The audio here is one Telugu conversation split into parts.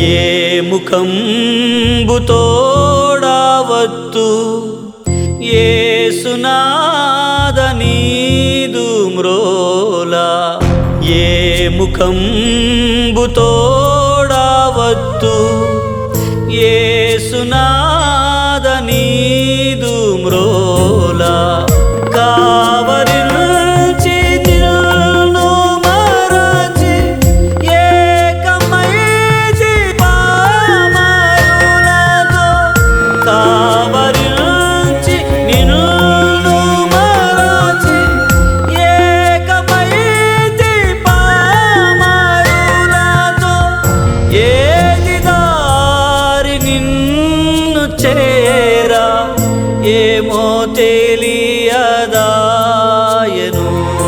ఏ ముఖంబు తోడవత్తు ఏ సునాదనీదు మ్రోలా ఏ ముఖంబు తోడవత్తు ఏ సునాదనీదు మ్రోలా కావరించి నిన్ను మరచి ఏకమైచి పామరులతో కావరించి నిన్ను మరచి ఏకమైచి పామరులతో ఏది దారి నిన్ను చేరా ఏమో తెలియదాయను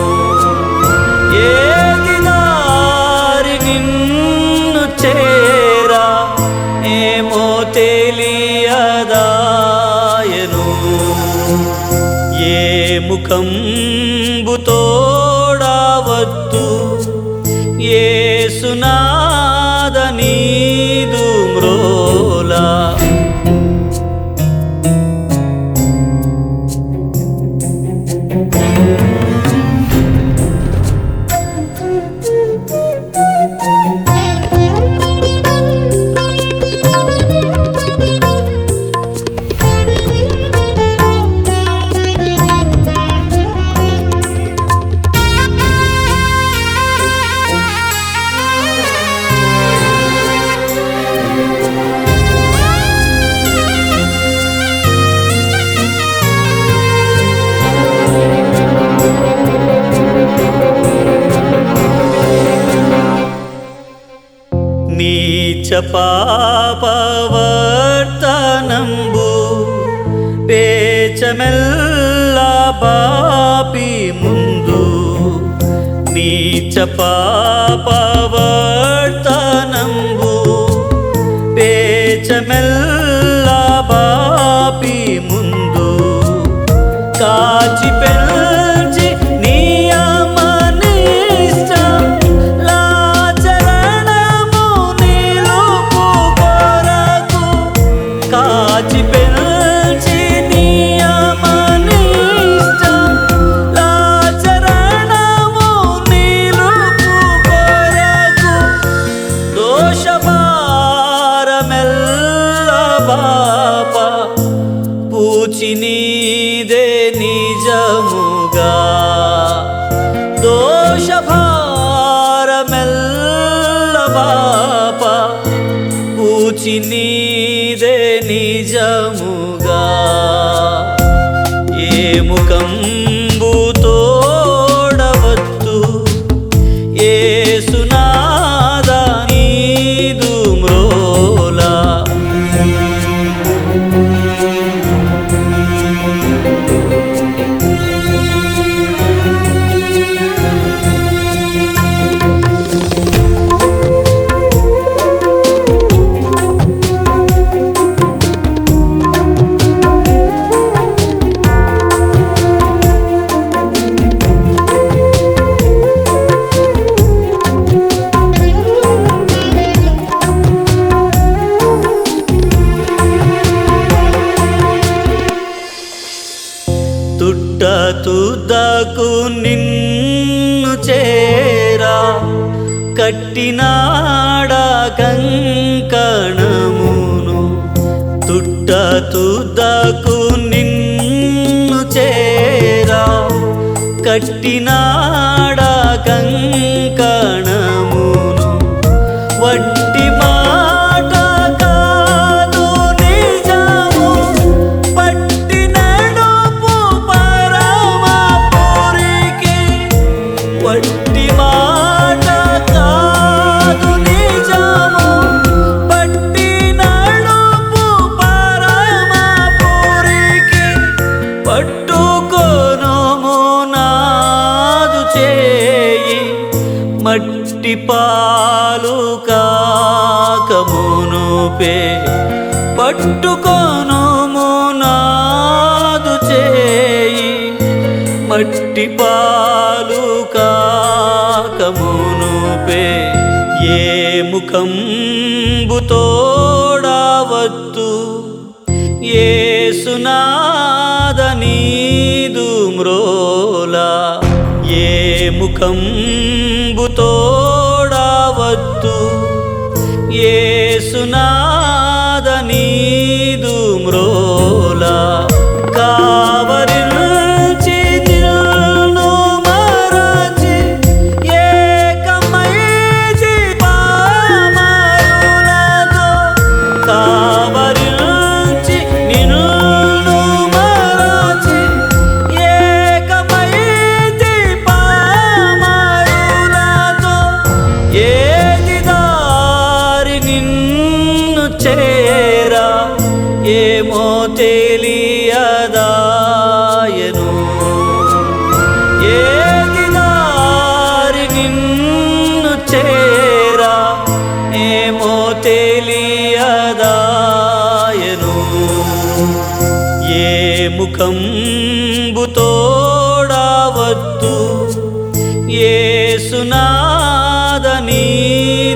ఏది దారి నిన్ను చేరా ఏమో తెలియదాయను ఏ ముఖంబు తోడవత్తు ఏ సునాదనీదు మ్రోలా నీచ పాపవర్తనంబు పేచమెల్ల పాపి ముందు నీచ పాపవర్తనంబు పేచమెల్ల పాపి ముందు కాచి పెంచి నియమనిష్టం లాచరణము నిలుపు కొరకు కాచి పెంచి నియమనిష్టం లాచరణము నిలుపు కొరకు దోషభారమెల్ల బాప పూచి నీదే నిజముగా దోషభారమెల్ల బాప పూచి నీదే నిజముగా ఏ ముఖంబు తోడవత్తు ఏ సునాదా నీదు మ్రోలా తుట్ట తుద్దకు నిన్ను చేరా కట్టినాడ కంకణమును తుట్ట తుద్దకు నిన్ను చేరా కట్టినాడ కంకణమును వట్టి మాట కాదు నిజము పట్టి నడుపు పరమపురికి వట్టి మాట కాదు నిజము పట్టి నడుపు పరమపురికి పట్టుకొనుము నాదు చేయి మట్టి పాలు కాకమునుపే పట్టుకొనుము నాదు చేయి మట్టి పాలు కాకమునుపే ఏ ముఖంబు తోడవత్తు ఏసునాద నీదు మ్రోలా ఏ ముఖంబు తోడవత్తు ఏసునాద నీదు మ్రోలా కావరించి నిన్ను మరచి ఏకమైచి పామరులతో కావరించి నిన్ను మరచి ఏకమైచి పామరులతో ఏది దారి నిన్ను చేరా ఏమో తెలియదాయను ఏది దారి నిన్ను చేరా ఏమో తెలియదాయను ఏ ముఖంబు తోడవద్దు ఏ సునాద నీదు